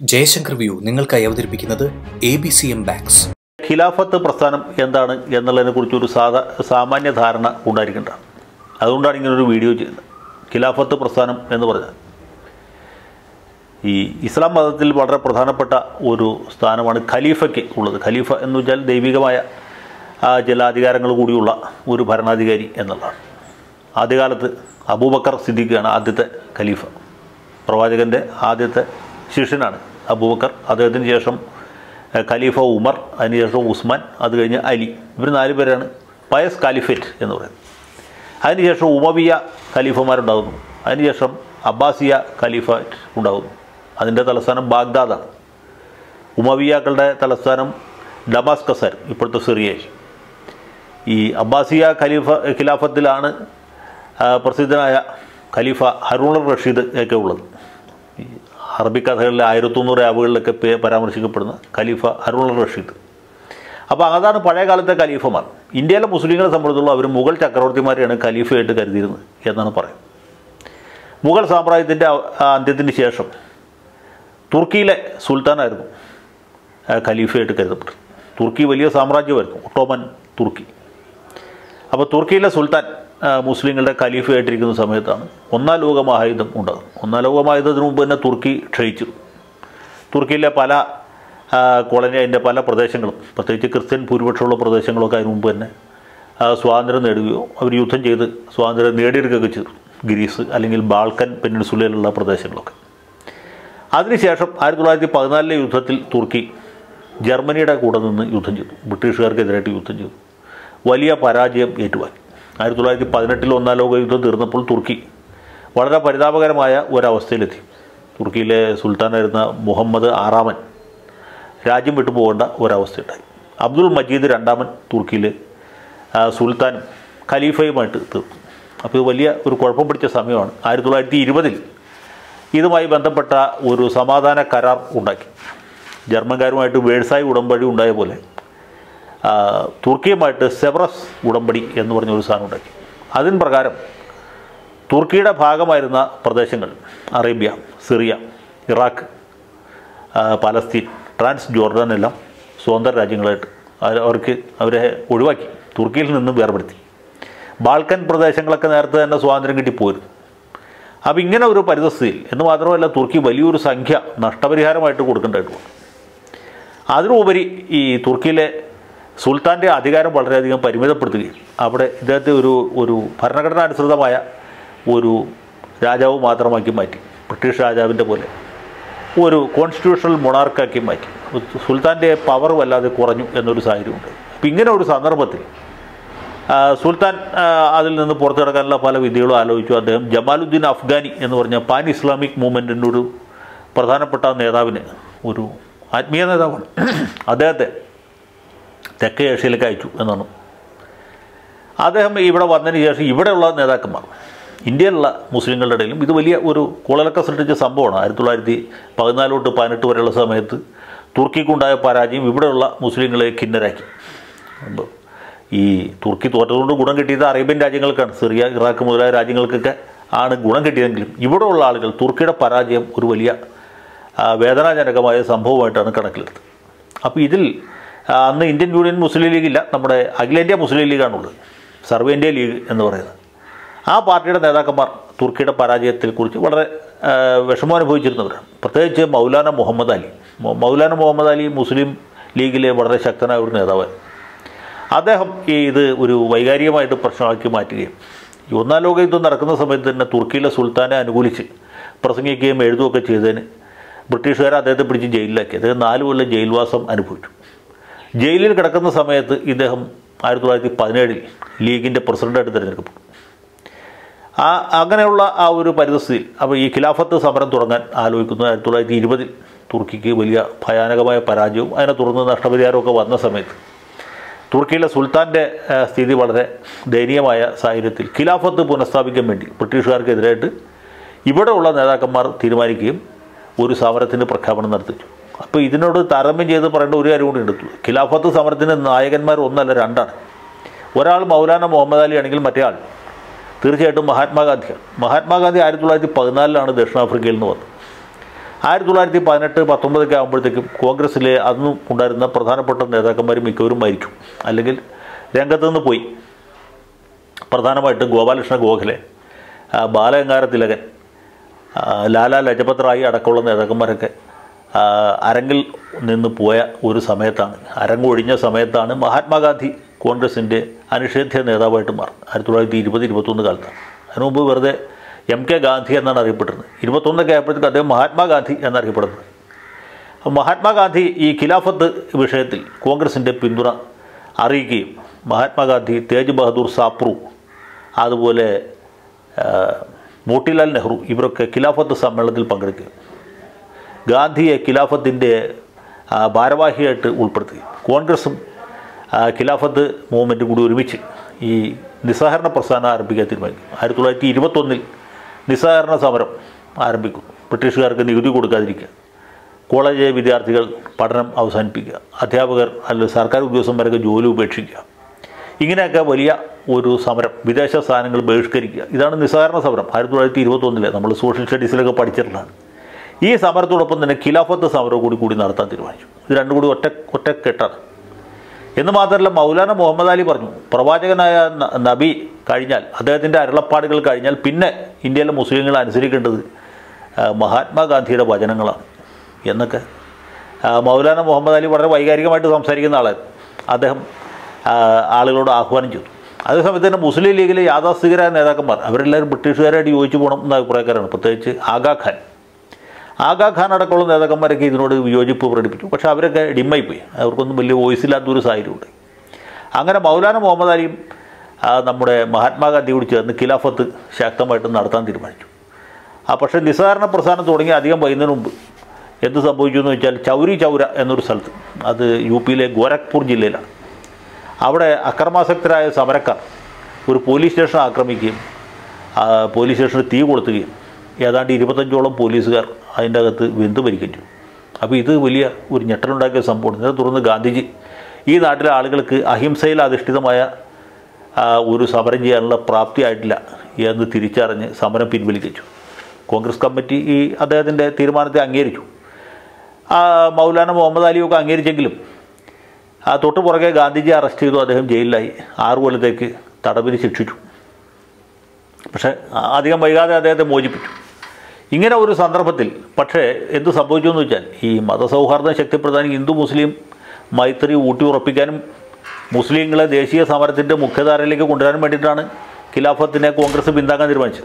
Jaishankar view നിങ്ങൾക്കായി അവതരിപ്പിക്കുന്നത് A B C M banks Khilafat പ്രസ്ഥാനം എന്താണ് എന്നുള്ളതിനെ കുറിച്ചൊരു സാധാ സാമാന്യ ധാരണ ഉണ്ടായിരിക്കേണ്ടതാണ് അതുകൊണ്ടാണ് ഇങ്ങനൊരു വീഡിയോ ചെയ്യുന്നത് ഖിലാഫത്ത് പ്രസ്ഥാനം എന്ന് പറഞ്ഞാൽ ഈ ഇസ്ലാം മതത്തിൽ വളരെ പ്രധാനപ്പെട്ട ഒരു സ്ഥാനമാണ് ഖലീഫയ്ക്ക് ഉള്ളത് ഖലീഫ എന്ന് വെച്ചാൽ ദൈവികമായ ആ, ചില അധികാരങ്ങൾ കൂടിയുള്ള ഒരു ഭരണാധികാരി എന്നുള്ളതാണ് ആദ്യകാലത്ത് അബൂബക്കർ സിദ്ദീഖാണ് ആദ്യത്തെ ഖലീഫ പ്രവാചകൻ്റെ ആദ്യത്തെ ശിഷ്യനാണ് അബൂബക്കർ അദ്ദേഹത്തിന് ശേഷം ഏഹ്, ഖലീഫ ഉമർ അതിനുശേഷം ഉസ്മാൻ അത് കഴിഞ്ഞ് അലി ഇവർ നാല് പേരാണ് പയസ് കാലിഫേറ്റ് എന്ന് പറയുന്നത് അതിനുശേഷം ഉമവിയ ഖലീഫമാരുണ്ടാകുന്നു അതിനുശേഷം അബ്ബാസിയ ഖലീഫാറ്റ് ഉണ്ടാകുന്നു അതിൻ്റെ തലസ്ഥാനം ബാഗ്ദാദാണ് ഉമവിയാക്കളുടെ തലസ്ഥാനം ഡമാസ്കസ് ആയിരുന്നു ഇപ്പോഴത്തെ സിറിയയിൽ ഈ അബ്ബാസിയ ഖലീഫ ഖിലാഫത്തിലാണ് ആ, പ്രസിദ്ധനായ ഖലീഫ ഹറൂൺ റഷീദ് ഒക്കെ ഉള്ളത് ഈ അറബി കഥകളിലെ ആയിരത്തൊന്നൂറ് ആവുകളിലൊക്കെ പേ പരാമർശിക്കപ്പെടുന്ന ഖലീഫ ഹറൂൺ റഷീദ് അപ്പോൾ അതാണ് പഴയ കാലത്തെ ഖലീഫമാർ ഇന്ത്യയിലെ മുസ്ലിങ്ങളെ സംബന്ധിച്ചുള്ള അവർ മുഗൾ ചക്രവർത്തിമാരെയാണ് ഖലീഫയായിട്ട് കരുതിയിരുന്നത് എന്നാണ് പറയുന്നത് മുഗൾ സാമ്രാജ്യത്തിൻ്റെ അന്ത്യത്തിന് ശേഷം തുർക്കിയിലെ സുൽത്താനായിരുന്നു ആ, ഖലീഫയായിട്ട് കരുതപ്പെട്ടത് തുർക്കി വലിയ സാമ്രാജ്യമായിരുന്നു ഒട്ടോമൻ തുർക്കി അപ്പോൾ തുർക്കിയിലെ സുൽത്താൻ ആ, മുസ്ലിങ്ങളുടെ ഖലീഫയായിട്ടിരിക്കുന്ന സമയത്താണ് ഒന്നാം ലോക മഹായുദ്ധം ഉണ്ടാകുന്നത് ഒന്നാം ലോക മഹായുദ്ധത്തിന് മുമ്പ് തന്നെ തുർക്കി ക്ഷയിച്ചു തുർക്കിയിലെ പല ആ, കോളനി അതിൻ്റെ പല പ്രദേശങ്ങളും പ്രത്യേകിച്ച് ക്രിസ്ത്യൻ ഭൂരിപക്ഷമുള്ള പ്രദേശങ്ങളൊക്കെ അതിന് മുമ്പ് തന്നെ ആ, സ്വാതന്ത്ര്യം നേടുകയോ അവർ യുദ്ധം ചെയ്ത് സ്വാതന്ത്ര്യം നേടിയെടുക്കുകയൊക്കെ ചെയ്തു ഗ്രീസ് അല്ലെങ്കിൽ ബാൾക്കൻ പെനിൻസുലയിലുള്ള പ്രദേശങ്ങളൊക്കെ അതിനുശേഷം ആയിരത്തി തൊള്ളായിരത്തി പതിനാലിലെ യുദ്ധത്തിൽ തുർക്കി ജർമ്മനിയുടെ കൂടെ നിന്ന് യുദ്ധം ചെയ്തു ബ്രിട്ടീഷുകാർക്കെതിരായിട്ട് യുദ്ധം ചെയ്തു വലിയ പരാജയം ഏറ്റുവാങ്ങി ആയിരത്തി തൊള്ളായിരത്തി പതിനെട്ടിൽ ഒന്നാം ലോക യുദ്ധം തീർന്നപ്പോൾ തുർക്കി വളരെ പരിതാപകരമായ ഒരവസ്ഥയിലെത്തി തുർക്കിയിലെ സുൽത്താനായിരുന്ന മുഹമ്മദ് ആറാമൻ രാജ്യം വിട്ടു പോകേണ്ട ഒരവസ്ഥയുണ്ടായി അബ്ദുൾ മജീദ് രണ്ടാമൻ തുർക്കിയിലെ ആ, സുൽത്താനും ഖലീഫയുമായിട്ട് തീർന്നു അപ്പോൾ ഇത് വലിയ ഒരു കുഴപ്പം പിടിച്ച സമയമാണ് ആയിരത്തി തൊള്ളായിരത്തി ഇരുപതിൽ ഇതുമായി ബന്ധപ്പെട്ട ഒരു സമാധാന കരാർ ഉണ്ടാക്കി ജർമ്മൻകാരുമായിട്ട് വേഴ്സായി ഉടമ്പടി ഉണ്ടായ പോലെ ആ, തുർക്കിയുമായിട്ട് സെവറസ് ഉടമ്പടി എന്ന് പറഞ്ഞ ഒരു സാധനം ഉണ്ടാക്കി അതിന് പ്രകാരം തുർക്കിയുടെ ഭാഗമായിരുന്ന പ്രദേശങ്ങൾ അറേബ്യ സിറിയ ഇറാഖ് ആ, പലസ്തീൻ ട്രാൻസ് ജോർഡൻ എല്ലാം സ്വതന്ത്ര രാജ്യങ്ങളായിട്ട് അത് അവർക്ക് അവരെ ഒഴിവാക്കി തുർക്കിയിൽ നിന്നും വേർപെടുത്തി ബാൾക്കൻ പ്രദേശങ്ങളൊക്കെ നേരത്തെ തന്നെ സ്വാതന്ത്ര്യം കിട്ടിപ്പോയിരുന്നു അപ്പോൾ ഇങ്ങനെ ഒരു പരിതസ്ഥിതിയിൽ എന്ന് മാത്രമല്ല തുർക്കി വലിയൊരു സംഖ്യ നഷ്ടപരിഹാരമായിട്ട് കൊടുക്കേണ്ടതായിട്ട് വന്നു അതിനുപരി ഈ തുർക്കിയിലെ സുൽത്താൻ്റെ അധികാരം വളരെയധികം പരിമിതപ്പെടുത്തുകയും അവിടെ ഇദ്ദേഹത്തെ ഒരു ഒരു ഭരണഘടനാനുസൃതമായ ഒരു രാജാവ് മാത്രമാക്കി മാറ്റി ബ്രിട്ടീഷ് രാജാവിൻ്റെ പോലെ ഒരു കോൺസ്റ്റിറ്റ്യൂഷണൽ മൊണാർക്കാക്കി മാറ്റി സുൽത്താൻ്റെ പവർ വല്ലാതെ കുറഞ്ഞു എന്നൊരു സാഹചര്യമുണ്ട് അപ്പം ഇങ്ങനെ ഒരു സന്ദർഭത്തിൽ ആ, സുൽത്താൻ ആ, അതിൽ നിന്ന് പുറത്തു കിടക്കാനുള്ള പല വിദ്യകളും ആലോചിച്ചു അദ്ദേഹം ജമാലുദ്ദീൻ അഫ്ഗാനി എന്ന് പറഞ്ഞ പാൻ ഇസ്ലാമിക് മൂവ്മെൻറ്റിൻ്റെ ഒരു പ്രധാനപ്പെട്ട നേതാവിന് ഒരു ആത്മീയ നേതാവാണ് അദ്ദേഹത്തെ തെക്കേ ഏഷ്യയിലേക്ക് അയച്ചു എന്നാണ് അദ്ദേഹം ഇവിടെ വന്നതിന് ശേഷം ഇവിടെയുള്ള നേതാക്കന്മാർ ഇന്ത്യയിലുള്ള മുസ്ലിങ്ങളുടെ ഇടയിലും ഇത് വലിയ ഒരു കുളലക്ക സൃഷ്ടിച്ച സംഭവമാണ് ആയിരത്തി തൊള്ളായിരത്തി പതിനാല് തൊട്ട് പതിനെട്ട് വരെയുള്ള സമയത്ത് തുർക്കിക്കുണ്ടായ പരാജയം ഇവിടെയുള്ള മുസ്ലിങ്ങളെ ഖിന്നരാക്കി അപ്പോൾ ഈ തുർക്കി തോറ്റതുകൊണ്ട് ഗുണം കിട്ടിയത് അറേബ്യൻ രാജ്യങ്ങൾക്കാണ് സിറിയ ഇറാഖ് മുതലായ രാജ്യങ്ങൾക്കൊക്കെ ആണ് ഗുണം കിട്ടിയതെങ്കിലും ഇവിടെയുള്ള ആളുകൾ തുർക്കിയുടെ പരാജയം ഒരു വലിയ ആ, വേദനാജനകമായ സംഭവമായിട്ടാണ് കണക്കിലെടുത്തത് അപ്പോൾ ഇതിൽ ആ, അന്ന് ഇന്ത്യൻ യൂണിയൻ മുസ്ലിം ലീഗ് ഇല്ല നമ്മുടെ അഖിലേന്ത്യാ മുസ്ലിം ലീഗാണുള്ളത് സർവേന്ത്യ ലീഗ് എന്ന് പറയുന്നത് ആ പാർട്ടിയുടെ നേതാക്കന്മാർ തുർക്കിയുടെ പരാജയത്തെക്കുറിച്ച് വളരെ ആ, വിഷമം അനുഭവിച്ചിരുന്നവരാണ് പ്രത്യേകിച്ച് മൗലാന മുഹമ്മദ് അലി മൗ- മൗലാന മുഹമ്മദ് അലി മുസ്ലിം ലീഗിലെ വളരെ ശക്തനായ ഒരു നേതാവായിരുന്നു അദ്ദേഹം ഈ ഇത് ഒരു വൈകാരികമായിട്ട് പ്രശ്നമാക്കി മാറ്റുകയും ഈ ഒന്നാം ലോക യുദ്ധം നടക്കുന്ന സമയത്ത് തന്നെ തുർക്കിയിലെ സുൽത്താനെ അനുകൂലിച്ച് പ്രസംഗിക്കുകയും എഴുതുകയൊക്കെ ചെയ്തതിന് ബ്രിട്ടീഷുകാർ അദ്ദേഹത്തെ പിടിച്ച് ജയിലിലാക്കി അദ്ദേഹം നാല് കൊല്ലം ജയിൽവാസം അനുഭവിച്ചു ജയിലിൽ കിടക്കുന്ന സമയത്ത് ഇദ്ദേഹം ആയിരത്തി തൊള്ളായിരത്തി പതിനേഴിൽ ലീഗിൻ്റെ പ്രസിഡൻ്റായിട്ട് തിരഞ്ഞെടുക്കപ്പെട്ടു ആ അങ്ങനെയുള്ള ആ ഒരു പരിതസ്ഥിതിയിൽ അപ്പോൾ ഈ ഖിലാഫത്ത് സമരം തുടങ്ങാൻ ആലോചിക്കുന്നു ആയിരത്തി തൊള്ളായിരത്തി ഇരുപതിൽ തുർക്കിക്ക് വലിയ ഭയാനകമായ പരാജയവും അതിനെ തുടർന്ന് നഷ്ടപരിഹാരമൊക്കെ വന്ന സമയത്ത് തുർക്കിയിലെ സുൽത്താൻ്റെ ആ, സ്ഥിതി വളരെ ദയനീയമായ സാഹചര്യത്തിൽ ഖിലാഫത്ത് പുനഃസ്ഥാപിക്കാൻ വേണ്ടി ബ്രിട്ടീഷുകാർക്കെതിരായിട്ട് ഇവിടെയുള്ള നേതാക്കന്മാർ തീരുമാനിക്കുകയും ഒരു സമരത്തിൻ്റെ പ്രഖ്യാപനം നടത്തിച്ചു അപ്പോൾ ഇതിനോട് താരതമ്യം ചെയ്ത് പറയേണ്ട ഒരു കാര്യം കൂടി എടുത്തു ഖിലാഫത്ത് സമരത്തിന് നായകന്മാർ ഒന്നല്ല രണ്ടാണ് ഒരാൾ മൗലാന മുഹമ്മദ് അലി ആണെങ്കിൽ മറ്റേ ആൾ തീർച്ചയായിട്ടും മഹാത്മാഗാന്ധിയാണ് മഹാത്മാഗാന്ധി ആയിരത്തി തൊള്ളായിരത്തി പതിനാലിലാണ് ദക്ഷിണാഫ്രിക്കയിൽ നിന്ന് വന്നത് ആയിരത്തി തൊള്ളായിരത്തി പതിനെട്ട് പത്തൊമ്പതൊക്കെ ആകുമ്പോഴത്തേക്കും കോൺഗ്രസ്സിലെ അന്നും ഉണ്ടായിരുന്ന പ്രധാനപ്പെട്ട നേതാക്കന്മാർ മിക്കവരും മരിച്ചു അല്ലെങ്കിൽ രംഗത്ത് നിന്ന് പോയി പ്രധാനമായിട്ടും ഗോപാലകൃഷ്ണ ഗോഖലെ ആ, ബാലഗംഗാര തിലകൻ ആ, ലാലാ ലജപത് റായി അടക്കമുള്ള നേതാക്കന്മാരൊക്കെ ആ, അരങ്ങിൽ നിന്ന് പോയ ഒരു സമയത്താണ് അരങ്ങൊഴിഞ്ഞ സമയത്താണ് മഹാത്മാഗാന്ധി കോൺഗ്രസിൻ്റെ അനിഷേധ്യ നേതാവായിട്ട് മാറുന്നത് ആയിരത്തി തൊള്ളായിരത്തി ഇരുപത് ഇരുപത്തൊന്ന് കാലത്താണ് അതിനു മുമ്പ് വെറുതെ എം കെ ഗാന്ധി എന്നാണ് അറിയപ്പെട്ടിരുന്നത് ഇരുപത്തൊന്നൊക്കെ ആയപ്പോഴത്തേക്ക് അദ്ദേഹം മഹാത്മാഗാന്ധി എന്നറിയപ്പെടുന്നത് അപ്പോൾ മഹാത്മാഗാന്ധി ഈ ഖിലാഫത്ത് വിഷയത്തിൽ കോൺഗ്രസിൻ്റെ പിന്തുണ അറിയിക്കുകയും മഹാത്മാഗാന്ധി തേജ് ബഹദൂർ സാപ്രു അതുപോലെ ആ, മോട്ടിലാൽ നെഹ്റു ഇവരൊക്കെ ഖിലാഫത്ത് സമ്മേളനത്തിൽ പങ്കെടുക്കുകയും ഗാന്ധിയെ ഖിലാഫത്തിൻ്റെ ആ, ഭാരവാഹിയായിട്ട് ഉൾപ്പെടുത്തുകയും കോൺഗ്രസും ആ, ഖിലാഫത്ത് മൂവ്മെൻറ്റും കൂടി ഒരുമിച്ച് ഈ നിസ്സഹകരണ പ്രസ്ഥാനം ആരംഭിക്കാൻ തീരുമാനിക്കും ആയിരത്തി തൊള്ളായിരത്തി ഇരുപത്തൊന്നിൽ നിസ്സഹകരണ സമരം ആരംഭിക്കുന്നു ബ്രിട്ടീഷുകാർക്ക് നികുതി കൊടുക്കാതിരിക്കുക കോളേജ് വിദ്യാർത്ഥികൾ പഠനം അവസാനിപ്പിക്കുക അധ്യാപകർ അല്ലെങ്കിൽ സർക്കാർ ഉദ്യോഗസ്ഥന്മാരൊക്കെ ജോലി ഉപേക്ഷിക്കുക ഇങ്ങനെയൊക്കെ വലിയ ഒരു സമരം വിദേശ സാധനങ്ങൾ ബഹിഷ്കരിക്കുക ഇതാണ് നിസ്സഹകരണ സമരം ആയിരത്തി തൊള്ളായിരത്തി ഇരുപത്തൊന്നില് നമ്മൾ സോഷ്യൽ സ്റ്റഡീസിലൊക്കെ പഠിച്ചിട്ടുള്ളതാണ് ഈ സമരത്തോടൊപ്പം തന്നെ ഖിലാഫത്ത് സമരം കൂടി കൂടി നടത്താൻ തീരുമാനിച്ചു ഇത് രണ്ടും കൂടി ഒറ്റ ഒറ്റ കെട്ടാണ് എന്ന് മാത്രമല്ല മൗലാന മുഹമ്മദ് അലി പറഞ്ഞു പ്രവാചകനായ ന- നബി കഴിഞ്ഞാൽ അദ്ദേഹത്തിൻ്റെ അരുളപ്പാടുകൾ കഴിഞ്ഞാൽ പിന്നെ ഇന്ത്യയിലെ മുസ്ലിങ്ങൾ അനുസരിക്കേണ്ടത് ആ, മഹാത്മാഗാന്ധിയുടെ വചനങ്ങളാണ് എന്നൊക്കെ ആ, മൗലാന മുഹമ്മദ് അലി വളരെ വൈകാരികമായിട്ട് സംസാരിക്കുന്ന ആളായിരുന്നു അദ്ദേഹം ആ, ആളുകളോട് ആഹ്വാനം ചെയ്തു അതേസമയത്ത് തന്നെ മുസ്ലിം ലീഗിലെ യാഥാസ്ഥികരായ നേതാക്കന്മാർ അവരെല്ലാവരും ബ്രിട്ടീഷുകാരായിട്ട് യോജിച്ചു പോകണം എന്ന അഭിപ്രായക്കാരാണ് പ്രത്യേകിച്ച് ആഗാ ഖാൻ ആഗാ ഖാൻ അടക്കമുള്ള നേതാക്കന്മാരൊക്കെ ഇതിനോട് വിയോജിപ്പ് പ്രകടിപ്പിച്ചു പക്ഷേ അവരൊക്കെ ഡിമ്മായി പോയി അവർക്കൊന്നും വലിയ വോയിസ് ഇല്ലാത്തൊരു സാഹചര്യമുണ്ട് അങ്ങനെ മൗലാന മുഹമ്മദ് അലിയും ആ, നമ്മുടെ മഹാത്മാഗാന്ധി കൂടി ചേർന്ന് ഖിലാഫത്ത് ശക്തമായിട്ട് നടത്താൻ തീരുമാനിച്ചു ആ പക്ഷേ നിസ്സാരണ പ്രസ്ഥാനം തുടങ്ങി അധികം വൈകുന്നതിന് മുമ്പ് എന്ത് സംഭവിച്ചു എന്ന് വെച്ചാൽ ചൗരി ചൗര എന്നൊരു സ്ഥലത്ത് അത് യു പിയിലെ ഗോരഖ്പൂർ ജില്ലയിലാണ് അവിടെ അക്രമാസക്തരായ സമരക്കാർ ഒരു പോലീസ് സ്റ്റേഷൻ ആക്രമിക്കുകയും ആ പോലീസ് സ്റ്റേഷന് തീ കൊളുത്തുകയും ഏതാണ്ട് ഇരുപത്തഞ്ചോളം പോലീസുകാർ അതിൻ്റെ അകത്ത് വെന്ത് മരിക്കുകയും ചെയ്തു അപ്പോൾ ഇത് വലിയ ഒരു ഞെട്ടലുണ്ടാക്കിയ സംഭവമാണ് ഇതിനെ തുടർന്ന് ഗാന്ധിജി ഈ നാട്ടിലെ ആളുകൾക്ക് അഹിംസയിൽ അധിഷ്ഠിതമായ ആ, ഒരു സമരം ചെയ്യാനുള്ള പ്രാപ്തി ആയിട്ടില്ല എന്ന് തിരിച്ചറിഞ്ഞ് സമരം പിൻവലിച്ചു കോൺഗ്രസ് കമ്മിറ്റി ഈ അദ്ദേഹത്തിൻ്റെ തീരുമാനത്തെ അംഗീകരിച്ചു ആ, മൗലാന മുഹമ്മദ് അലിയൊക്കെ അംഗീകരിച്ചെങ്കിലും ആ തൊട്ട് പുറകെ ഗാന്ധിജി അറസ്റ്റ് ചെയ്തു അദ്ദേഹം ജയിലിലായി ആറു കൊല്ലത്തേക്ക് തടവിന് ശിക്ഷിച്ചു പക്ഷേ ആ- അധികം വൈകാതെ അദ്ദേഹത്തെ മോചിപ്പിച്ചു ഇങ്ങനെ ഒരു സന്ദർഭത്തിൽ പക്ഷേ എന്ത് സംഭവിച്ചു എന്ന് വെച്ചാൽ ഈ മതസൗഹാർദ്ദം ശക്തിപ്പെടുത്താൻ ഹിന്ദു മുസ്ലിം മൈത്രി ഊട്ടി ഉറപ്പിക്കാനും മുസ്ലിങ്ങളെ ദേശീയ സമരത്തിൻ്റെ മുഖ്യധാരയിലേക്ക് കൊണ്ടുവരാനും വേണ്ടിയിട്ടാണ് ഖിലാഫത്തിനെ കോൺഗ്രസ് പിന്താങ്ങാൻ തീരുമാനിച്ചത്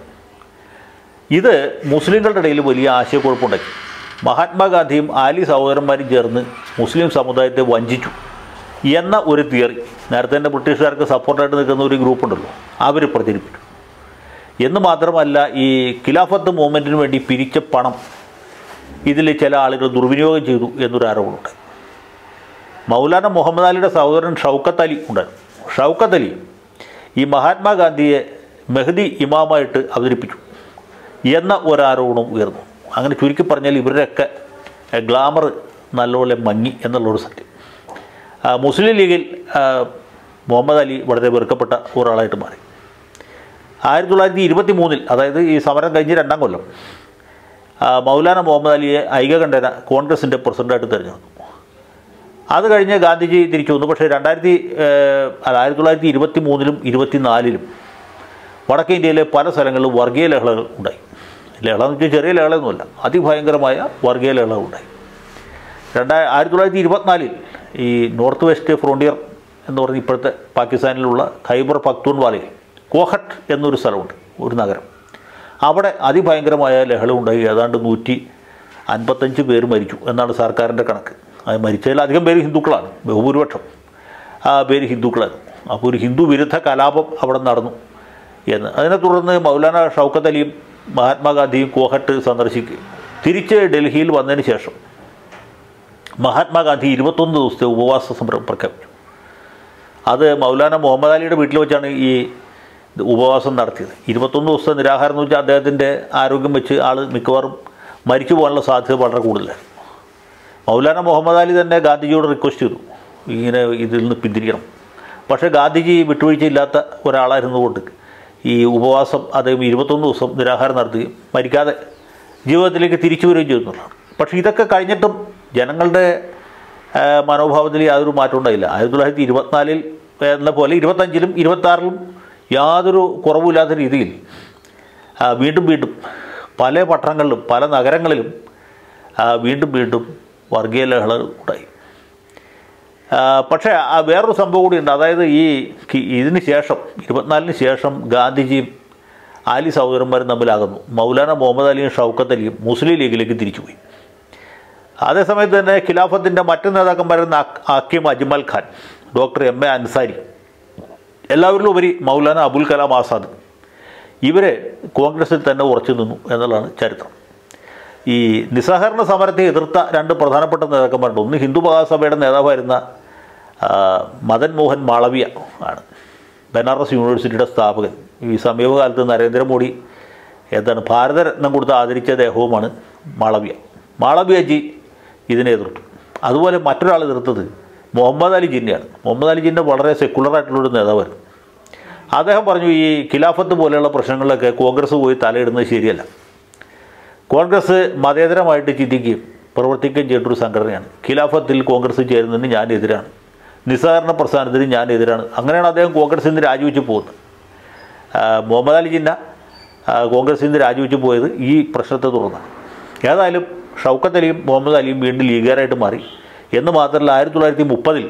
ഇത് മുസ്ലിങ്ങളുടെ ഇടയിൽ വലിയ ആശയക്കുഴപ്പമുണ്ടാക്കി മഹാത്മാഗാന്ധിയും ആലി സഹോദരന്മാരും ചേർന്ന് മുസ്ലിം സമുദായത്തെ വഞ്ചിച്ചു എന്ന ഒരു തിയറി നേരത്തെ തന്നെ ബ്രിട്ടീഷുകാർക്ക് സപ്പോർട്ടായിട്ട് നിൽക്കുന്ന ഒരു ഗ്രൂപ്പ് ഉണ്ടല്ലോ അവർ പ്രചരിപ്പിച്ചു എന്ന് മാത്രമല്ല ഈ ഖിലാഫത്ത് മൂവ്മെൻറ്റിന് വേണ്ടി പിരിച്ച പണം ഇതിൽ ചില ആളുകൾ ദുർവിനിയോഗം ചെയ്തു എന്നൊരു ആരോപണമുണ്ട് മൗലാന മുഹമ്മദ് അലിയുടെ സഹോദരൻ ഷൗക്കത്ത് അലി ഉണ്ടായിരുന്നു ഷൗക്കത്ത് അലി ഈ മഹാത്മാഗാന്ധിയെ മെഹദി ഇമാമായിട്ട് അവതരിപ്പിച്ചു എന്ന ഒരാരോപണം ഉയർന്നു അങ്ങനെ ചുരുക്കി പറഞ്ഞാൽ ഇവരുടെയൊക്കെ ഗ്ലാമർ നല്ലപോലെ മങ്ങി എന്നുള്ളൊരു സത്യം ആ, മുസ്ലിം ലീഗിൽ ആ, മുഹമ്മദ് അലി വളരെ വെറുക്കപ്പെട്ട ഒരാളായിട്ട് മാറി ആയിരത്തി തൊള്ളായിരത്തി ഇരുപത്തി മൂന്നിൽ അതായത് ഈ സമരം കഴിഞ്ഞ് രണ്ടാം കൊല്ലം ആ, മൗലാന മുഹമ്മദ് അലിയെ ഐകകണ്ഠേന കോൺഗ്രസിൻ്റെ പ്രസിഡൻ്റായിട്ട് തിരഞ്ഞെടുത്തു അത് കഴിഞ്ഞ് ഗാന്ധിജി തിരിച്ചു വന്നു പക്ഷേ രണ്ടായിരത്തി ഏഹ്, അല്ല, ആയിരത്തി തൊള്ളായിരത്തി ഇരുപത്തി മൂന്നിലും ഇരുപത്തി നാലിലും വടക്കേ ഇന്ത്യയിലെ പല സ്ഥലങ്ങളിലും വർഗീയ ലഹളകൾ ഉണ്ടായി ലഹള എന്ന് വെച്ചാൽ ചെറിയ ലഹളയൊന്നുമല്ല അതിഭയങ്കരമായ വർഗീയ ലഹളകൾ ഉണ്ടായി രണ്ടായി ആയിരത്തി തൊള്ളായിരത്തി ഇരുപത്തിനാലിൽ ഈ നോർത്ത് വെസ്റ്റ് ഫ്രോണ്ടിയർ എന്ന് പറഞ്ഞ ഇപ്പോഴത്തെ പാകിസ്ഥാനിലുള്ള ഖൈബർ പക്തൂൺവാലയിൽ കോഹട്ട് എന്നൊരു സ്ഥലമുണ്ട് ഒരു നഗരം അവിടെ അതിഭയങ്കരമായ ലഹള ഉണ്ടായി ഏതാണ്ട് നൂറ്റി അൻപത്തഞ്ച് പേര് മരിച്ചു എന്നാണ് സർക്കാരിൻ്റെ കണക്ക് അത് മരിച്ചതിൽ അധികം പേര് ഹിന്ദുക്കളാണ് ബഹുഭൂരിപക്ഷം ആ പേര് ഹിന്ദുക്കളായിരുന്നു അപ്പോൾ ഒരു ഹിന്ദു വിരുദ്ധ കലാപം അവിടെ നടന്നു എന്ന് അതിനെ തുടർന്ന് മൗലാന ഷൗക്കത്ത് അലിയും മഹാത്മാഗാന്ധിയും കോഹട്ട് സന്ദർശിക്കുകയും തിരിച്ച് ഡൽഹിയിൽ വന്നതിന് ശേഷം മഹാത്മാഗാന്ധി ഇരുപത്തൊന്ന് ദിവസത്തെ ഉപവാസ സമരം പ്രഖ്യാപിച്ചു അത് മൗലാന മുഹമ്മദ് അലിയുടെ വീട്ടിൽ വെച്ചാണ് ഈ ഉപവാസം നടത്തിയത് ഇരുപത്തൊന്ന് ദിവസത്തെ നിരാഹാരം എന്ന് വെച്ചാൽ അദ്ദേഹത്തിൻ്റെ ആരോഗ്യം വെച്ച് ആൾ മിക്കവാറും മരിച്ചു പോകാനുള്ള സാധ്യത വളരെ കൂടുതലായിരുന്നു മൗലാന മുഹമ്മദ് അലി തന്നെ ഗാന്ധിജിയോട് റിക്വസ്റ്റ് ചെയ്തു ഇങ്ങനെ ഇതിൽ നിന്ന് പിന്തിരിക്കണം പക്ഷേ ഗാന്ധിജി വിട്ടുവീഴ്ചയില്ലാത്ത ഒരാളായിരുന്നുകൊണ്ട് ഈ ഉപവാസം അദ്ദേഹം ഇരുപത്തൊന്ന് ദിവസം നിരാഹാരം നടത്തുകയും മരിക്കാതെ ജീവിതത്തിലേക്ക് തിരിച്ചു വരികയും ചെയ്യുന്നതാണ് പക്ഷേ ഇതൊക്കെ കഴിഞ്ഞിട്ടും ജനങ്ങളുടെ ആ, മനോഭാവത്തിൽ യാതൊരു മാറ്റം ഉണ്ടായില്ല ആയിരത്തി തൊള്ളായിരത്തി ഇരുപത്തിനാലിൽ എന്ന പോലെ ഇരുപത്തഞ്ചിലും ഇരുപത്താറിലും യാതൊരു കുറവുമില്ലാത്ത രീതിയിൽ ആ, വീണ്ടും വീണ്ടും പല പട്ടണങ്ങളിലും പല നഗരങ്ങളിലും ആ, വീണ്ടും വീണ്ടും വർഗീയ ലഹളകൾ ഉണ്ടായി ആ, പക്ഷേ ആ വേറൊരു സംഭവം കൂടിയുണ്ട് അതായത് ഈ കി- ഇതിന് ശേഷം ഇരുപത്തിനാലിന് ശേഷം ഗാന്ധിജിയും ആലി സഹോദരന്മാരും തമ്മിലാകുന്നു മൗലാന മുഹമ്മദ് അലിയും ഷൗക്കത്ത് അലിയും മുസ്ലിം ലീഗിലേക്ക് തിരിച്ചുപോയി അതേസമയത്ത് തന്നെ ഖിലാഫത്തിൻ്റെ മറ്റ് നേതാക്കന്മാരുന്ന Hakim Ajmal Khan doctor M A Ansari എല്ലാവരിലും ഉപരി മൗലാന അബുൽ കലാം ആസാദ് ഇവരെ കോൺഗ്രസിൽ തന്നെ ഉറച്ചു നിന്നു എന്നുള്ളതാണ് ചരിത്രം ഈ നിസ്സഹകരണ സമരത്തെ എതിർത്ത രണ്ട് പ്രധാനപ്പെട്ട നേതാക്കന്മാരുണ്ട് ഒന്ന് ഹിന്ദു മഹാസഭയുടെ നേതാവായിരുന്ന ആ, മദൻ മോഹൻ മാളവിയ ആണ് ബനാറസ് യൂണിവേഴ്സിറ്റിയുടെ സ്ഥാപകൻ ഈ സമീപകാലത്ത് നരേന്ദ്രമോദി എന്താണ് ഭാരതരത്നം കൊടുത്ത് ആദരിച്ച ദേഹവുമാണ് മാളവിയ മാളവിയജി ഇതിനെ എതിർത്തു അതുപോലെ മറ്റൊരാൾ എതിർത്തത് മുഹമ്മദ് അലി ജിന്നയാണ് മുഹമ്മദ് അലി ജിന്ന വളരെ സെക്കുലറായിട്ടുള്ളൊരു നേതാവായിരുന്നു അദ്ദേഹം പറഞ്ഞു ഈ ഖിലാഫത്ത് പോലെയുള്ള പ്രശ്നങ്ങളിലൊക്കെ കോൺഗ്രസ് പോയി തലയിടുന്നത് ശരിയല്ല കോൺഗ്രസ് മതേതരമായിട്ട് ചിന്തിക്കുകയും പ്രവർത്തിക്കുകയും ചെയ്തിട്ടൊരു സംഘടനയാണ് ഖിലാഫത്തിൽ കോൺഗ്രസ് ചേരുന്നതിന് ഞാൻ എതിരാണ് നിസ്സഹകരണ പ്രസ്ഥാനത്തിന് ഞാൻ എതിരാണ് അങ്ങനെയാണ് അദ്ദേഹം കോൺഗ്രസിൽ നിന്ന് രാജിവെച്ച് പോകുന്നത് ആ, മുഹമ്മദ് അലി ജിന്ന ആ, കോൺഗ്രസിൽ നിന്ന് രാജിവെച്ച് പോയത് ഈ പ്രശ്നത്തെ തുടർന്നാണ് ഏതായാലും ഷൗക്കത്ത് അലിയും മുഹമ്മദ് അലിയും വീണ്ടും ലീഗുകാരായിട്ട് മാറി എന്ന് മാത്രമല്ല ആയിരത്തി തൊള്ളായിരത്തി മുപ്പതിൽ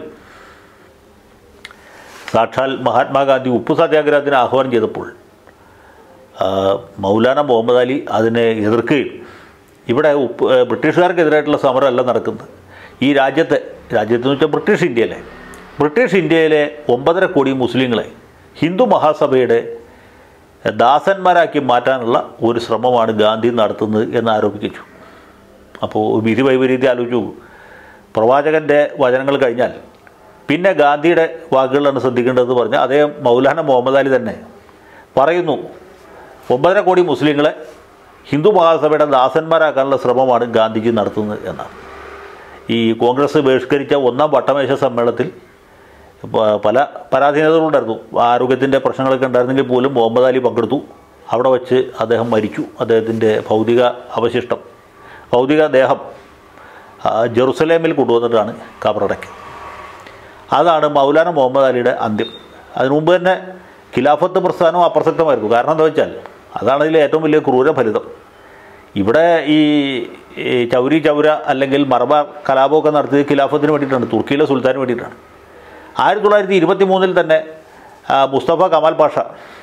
സാക്ഷാൽ മഹാത്മാഗാന്ധി ഉപ്പു സത്യാഗ്രഹത്തിന് ആഹ്വാനം ചെയ്തപ്പോൾ ആ, മൗലാന മുഹമ്മദ് അലി അതിനെ എതിർക്കുകയും ഇവിടെ ഉപ്പ് ഏ, ബ്രിട്ടീഷുകാർക്കെതിരായിട്ടുള്ള സമരമല്ല നടക്കുന്നത് ഈ രാജ്യത്തെ രാജ്യത്തെന്ന് വെച്ചാൽ ബ്രിട്ടീഷ് ഇന്ത്യയിലെ ബ്രിട്ടീഷ് ഇന്ത്യയിലെ ഒമ്പതര കോടി മുസ്ലിങ്ങളെ ഹിന്ദു മഹാസഭയുടെ ദാസന്മാരാക്കി മാറ്റാനുള്ള ഒരു ശ്രമമാണ് ഗാന്ധി നടത്തുന്നത് എന്ന് ആരോപിച്ചു അപ്പോൾ വിധി വൈപരീത്യം ആലോചിച്ചു പ്രവാചകൻ്റെ വചനങ്ങൾ കഴിഞ്ഞാൽ പിന്നെ ഗാന്ധിയുടെ വാക്കുകളാണ് ശ്രദ്ധിക്കേണ്ടതെന്ന് പറഞ്ഞാൽ അദ്ദേഹം മൗലാന മുഹമ്മദ് അലി തന്നെ പറയുന്നു ഒമ്പതര കോടി മുസ്ലിങ്ങളെ ഹിന്ദു മഹാസഭയുടെ ദാസന്മാരാക്കാനുള്ള ശ്രമമാണ് ഗാന്ധിജി നടത്തുന്നത് എന്നാണ് ഈ കോൺഗ്രസ് ബഹിഷ്കരിച്ച ഒന്നാം വട്ടമേശ സമ്മേളനത്തിൽ പ- പല പരാധീനതകളുണ്ടായിരുന്നു ആരോഗ്യത്തിൻ്റെ പ്രശ്നങ്ങളൊക്കെ ഉണ്ടായിരുന്നെങ്കിൽ പോലും മുഹമ്മദ് അലി പങ്കെടുത്തു അവിടെ വച്ച് അദ്ദേഹം മരിച്ചു അദ്ദേഹത്തിൻ്റെ ഭൗതിക അവശിഷ്ടം ഭൗതിക ദേഹം ആ, ജെറുസലേമിൽ കൊണ്ടുവന്നിട്ടാണ് കബറടക്കി അതാണ് മൗലാന മുഹമ്മദ് അലിയുടെ അന്ത്യം അതിനു മുമ്പ് തന്നെ ഖിലാഫത്ത് പ്രസ്ഥാനം അപ്രസക്തമായിരുന്നു കാരണം എന്താ വെച്ചാൽ അതാണ് ഇതിലെ ഏറ്റവും വലിയ ക്രൂര ഫലിതം ഇവിടെ ഈ ഈ ചൗരി ചൗര അല്ലെങ്കിൽ മർബാർ കലാപമൊക്കെ നടത്തിയത് ഖിലാഫത്തിന് വേണ്ടിയിട്ടാണ് തുർക്കിയിലെ സുൽത്താന് വേണ്ടിയിട്ടാണ് ആയിരത്തി തൊള്ളായിരത്തി ഇരുപത്തി മൂന്നിൽ തന്നെ ആ, മുസ്തഫ കമാൽ പാഷ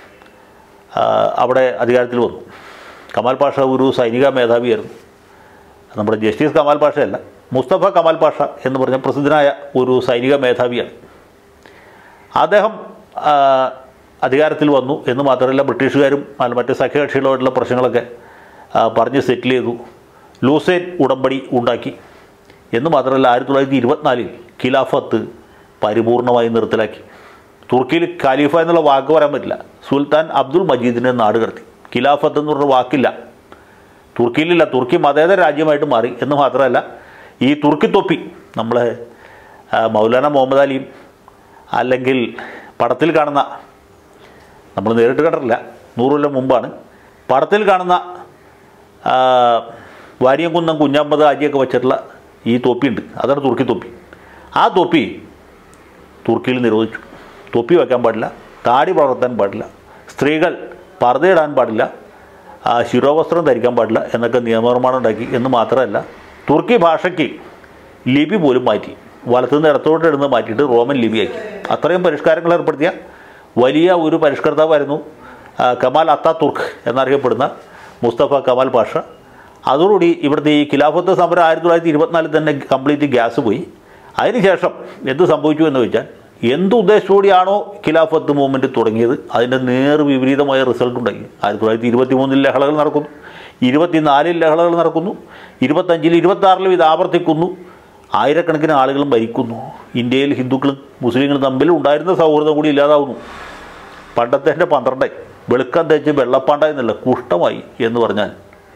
ആ, അവിടെ അധികാരത്തിൽ വന്നു കമാൽ പാഷ ഒരു സൈനിക മേധാവിയായിരുന്നു നമ്മുടെ ജസ്റ്റിസ് കമാൽ പാഷയല്ല മുസ്തഫ കമാൽ പാഷ എന്ന് പറഞ്ഞ പ്രസിദ്ധനായ ഒരു സൈനിക മേധാവിയാണ് അദ്ദേഹം ആ, അധികാരത്തിൽ വന്നു എന്ന് മാത്രമല്ല ബ്രിട്ടീഷുകാരും അല്ല മറ്റ് സഖ്യകക്ഷികളുമായിട്ടുള്ള പ്രശ്നങ്ങളൊക്കെ ആ, പറഞ്ഞ് സെറ്റിൽ ചെയ്തു ലൂസേൻ ഉടമ്പടി ഉണ്ടാക്കി എന്ന് മാത്രമല്ല ആയിരത്തി തൊള്ളായിരത്തി ഇരുപത്തിനാലിൽ ഖിലാഫത്ത് പരിപൂർണമായി നിർത്തലാക്കി തുർക്കിയിൽ ഖലീഫ എന്നുള്ള വാക്ക് പറയാൻ പറ്റില്ല സുൽത്താൻ അബ്ദുൾ മജീദിനെ നാട് കടത്തി ഖിലാഫത്ത് എന്ന് പറഞ്ഞ വാക്കില്ല തുർക്കിയിലില്ല തുർക്കി മതേതര രാജ്യമായിട്ട് മാറി എന്ന് മാത്രമല്ല ഈ തുർക്കി തൊപ്പി നമ്മളെ ആ, മൗലാന മുഹമ്മദ് അലിയും അല്ലെങ്കിൽ പടത്തിൽ കാണുന്ന നമ്മൾ നേരിട്ട് കണ്ടിട്ടില്ല നൂറ് കൊല്ലം മുമ്പാണ് പടത്തിൽ കാണുന്ന ആ, വാരിയംകുന്നം കുഞ്ഞമ്പത് ആജിയൊക്കെ വെച്ചിട്ടുള്ള ഈ തൊപ്പിയുണ്ട് അതാണ് തുർക്കി തൊപ്പി ആ തൊപ്പി തുർക്കിയിൽ നിരോധിച്ചു തൊപ്പി വയ്ക്കാൻ പാടില്ല താടി വളർത്താൻ പാടില്ല സ്ത്രീകൾ പർദ്ദയിടാൻ പാടില്ല ആ, ശിരോവസ്ത്രം ധരിക്കാൻ പാടില്ല എന്നൊക്കെ നിയമനിർമ്മാണം ഉണ്ടാക്കി എന്ന് മാത്രമല്ല തുർക്കി ഭാഷയ്ക്ക് ലിപി പോലും മാറ്റി വലത്തുനിന്ന് ഇടത്തോട്ട് ഇടുന്ന് മാറ്റിയിട്ട് റോമൻ ലിപിയാക്കി അത്രയും പരിഷ്കാരങ്ങൾ ഏർപ്പെടുത്തിയ വലിയ ഒരു പരിഷ്കർത്താവായിരുന്നു ആ, കമാൽ അത്താ തുർക്ക് എന്നറിയപ്പെടുന്ന മുസ്തഫ കമാൽ പാഷ അതോടുകൂടി ഇവിടുത്തെ ഈ ഖിലാഫത്ത് സമരം ആയിരത്തി തൊള്ളായിരത്തി ഇരുപത്തിനാലിൽ തന്നെ കംപ്ലീറ്റ് ഗ്യാസ് പോയി അതിനുശേഷം എന്ത് സംഭവിച്ചു എന്ന് വെച്ചാൽ എന്ത് ഉദ്ദേശത്തോടെയാണോ ഖിലാഫത്ത് മൂവ്മെൻറ്റ് തുടങ്ങിയത് അതിൻ്റെ നേർ വിപരീതമായ റിസൾട്ട് ഉണ്ടായി ആയിരത്തി തൊള്ളായിരത്തി ഇരുപത്തി മൂന്നിൽ ലഹളകൾ നടക്കുന്നു ഇരുപത്തിനാലിൽ ലഹളകൾ നടക്കുന്നു ഇരുപത്തഞ്ചിൽ ഇരുപത്താറിലും ഇത് ആവർത്തിക്കുന്നു ആയിരക്കണക്കിന് ആളുകൾ മരിക്കുന്നു ഇന്ത്യയിൽ ഹിന്ദുക്കളും മുസ്ലിങ്ങളും തമ്മിൽ ഉണ്ടായിരുന്ന സൗഹൃദം കൂടി ഇല്ലാതാവുന്നു പണ്ടത്തെ എൻ്റെ പന്ത്രണ്ടായി വെളുക്കം തേച്ച് വെള്ളപ്പാണ്ട എന്നുള്ള കുഷ്ഠമായി എന്ന് പറഞ്ഞാൽ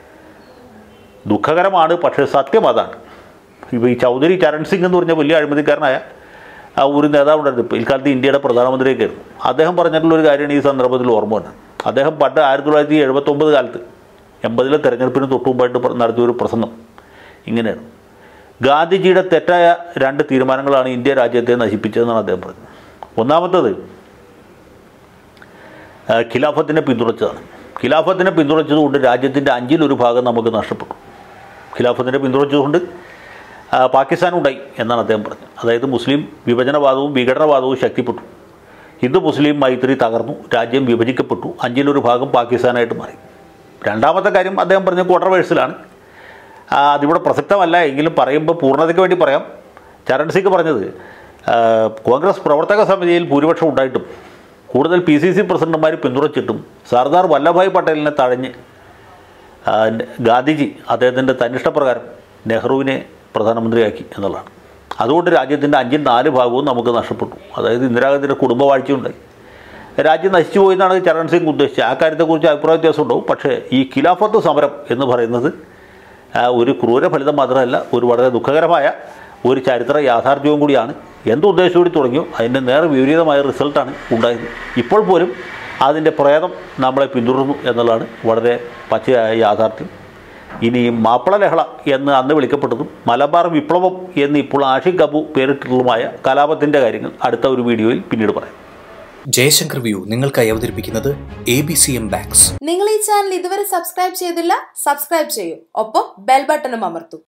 ദുഃഖകരമാണ് പക്ഷേ സത്യം അതാണ് ഇപ്പോൾ ഈ ചൗധരി ചരൺ സിംഗ് എന്ന് പറഞ്ഞ വലിയ അഴിമതിക്കാരനായ ആ ഒരു നേതാവുണ്ടായിരുന്നു ഇപ്പോൾ ഇക്കാലത്ത് ഇന്ത്യയുടെ പ്രധാനമന്ത്രിയൊക്കെ ആയിരുന്നു അദ്ദേഹം പറഞ്ഞിട്ടുള്ള ഒരു കാര്യമാണ് ഈ സന്ദർഭത്തിൽ ഓർമ്മ വന്നത് അദ്ദേഹം പണ്ട് ആയിരത്തി തൊള്ളായിരത്തി എഴുപത്തൊമ്പത് കാലത്ത് എൺപതിലെ തെരഞ്ഞെടുപ്പിന് തൊട്ട് മുമ്പായിട്ട് പ്ര- നടത്തിയ ഒരു പ്രസംഗം ഇങ്ങനെയാണ് ഗാന്ധിജിയുടെ തെറ്റായ രണ്ട് തീരുമാനങ്ങളാണ് ഇന്ത്യ രാജ്യത്തെ നശിപ്പിച്ചതെന്നാണ് അദ്ദേഹം പറഞ്ഞത് ഒന്നാമത്തത് ആ, ഖിലാഫത്തിനെ പിന്തുണച്ചതാണ് ഖിലാഫത്തിനെ പിന്തുണച്ചതുകൊണ്ട് രാജ്യത്തിൻ്റെ അഞ്ചിലൊരു ഭാഗം നമുക്ക് നഷ്ടപ്പെട്ടു ഖിലാഫത്തിനെ പിന്തുണച്ചതുകൊണ്ട് ആ, പാകിസ്ഥാൻ ഉണ്ടായി എന്നാണ് അദ്ദേഹം പറഞ്ഞത് അതായത് മുസ്ലിം വിഭജനവാദവും വിഘടനവാദവും ശക്തിപ്പെട്ടു ഹിന്ദു മുസ്ലിം മൈത്രി തകർന്നു രാജ്യം വിഭജിക്കപ്പെട്ടു അഞ്ചിലൊരു ഭാഗം പാകിസ്ഥാനായിട്ട് മാറി രണ്ടാമത്തെ കാര്യം അദ്ദേഹം പറഞ്ഞ കോൺട്രവേഴ്സിലാണ് ആ, അതിവിടെ പ്രസക്തമല്ല എങ്കിലും പറയുമ്പോൾ പൂർണ്ണതയ്ക്ക് വേണ്ടി പറയാം ചരൺ സിംഗ് പറഞ്ഞത് ആ, കോൺഗ്രസ് പ്രവർത്തക സമിതിയിൽ ഭൂരിപക്ഷം ഉണ്ടായിട്ടും കൂടുതൽ പി സി സി പ്രസിഡന്റുമാർ പിന്തുണച്ചിട്ടും സർദാർ വല്ലഭായ് പട്ടേലിനെ തഴഞ്ഞ് ആ, ഗാന്ധിജി അദ്ദേഹത്തിൻ്റെ തന്നിഷ്ടപ്രകാരം നെഹ്റുവിനെ പ്രധാനമന്ത്രിയാക്കി എന്നുള്ളതാണ് അതുകൊണ്ട് രാജ്യത്തിൻ്റെ അഞ്ചിൽ നാല് ഭാഗവും നമുക്ക് നഷ്ടപ്പെട്ടു അതായത് ഇന്ദിരാഗാന്ധിയുടെ കുടുംബവാഴ്ചയുണ്ടായി രാജ്യം നശിച്ചു പോയി എന്നാണ് ചരൺ സിംഗ് ഉദ്ദേശിച്ചത് ആ കാര്യത്തെക്കുറിച്ച് അഭിപ്രായ വ്യത്യാസം ഉണ്ടാവും പക്ഷേ ഈ ഖിലാഫത്ത് സമരം എന്ന് പറയുന്നത് ആ, ഒരു ക്രൂര ഫലിതം മാത്രമല്ല ഒരു വളരെ ദുഃഖകരമായ ഒരു ചരിത്ര യാഥാർത്ഥ്യവും കൂടിയാണ് എന്തുദ്ദേശത്തോടെ തുടങ്ങിയോ അതിൻ്റെ നേരെ വിപരീതമായ റിസൾട്ടാണ് ഉണ്ടായത് ഇപ്പോൾ പോലും അതിൻ്റെ പ്രേതം നമ്മളെ പിന്തുടർന്നു എന്നുള്ളതാണ് വളരെ പച്ചയായ യാഥാർത്ഥ്യം ഇനി മാപ്പിള ലഹള എന്ന് അന്ന് വിളിക്കപ്പെട്ടതും മലബാർ വിപ്ലവം എന്ന് ഇപ്പോൾ ആഷിഖ് അബു പേരിട്ടുള്ളതുമായ കലാപത്തിൻ്റെ കാര്യങ്ങൾ അടുത്ത ഒരു വീഡിയോയിൽ പിന്നീട് പറയാം ജയശങ്കർ വ്യൂ നിങ്ങൾക്കായി അവതരിപ്പിക്കുന്നത് A B C M banks നിങ്ങൾ ഈ ചാനൽ ഇതുവരെ സബ്സ്ക്രൈബ് ചെയ്തില്ല സബ്സ്ക്രൈബ് ചെയ്യൂ ഒപ്പം ബെൽ ബട്ടണും അമർത്തൂ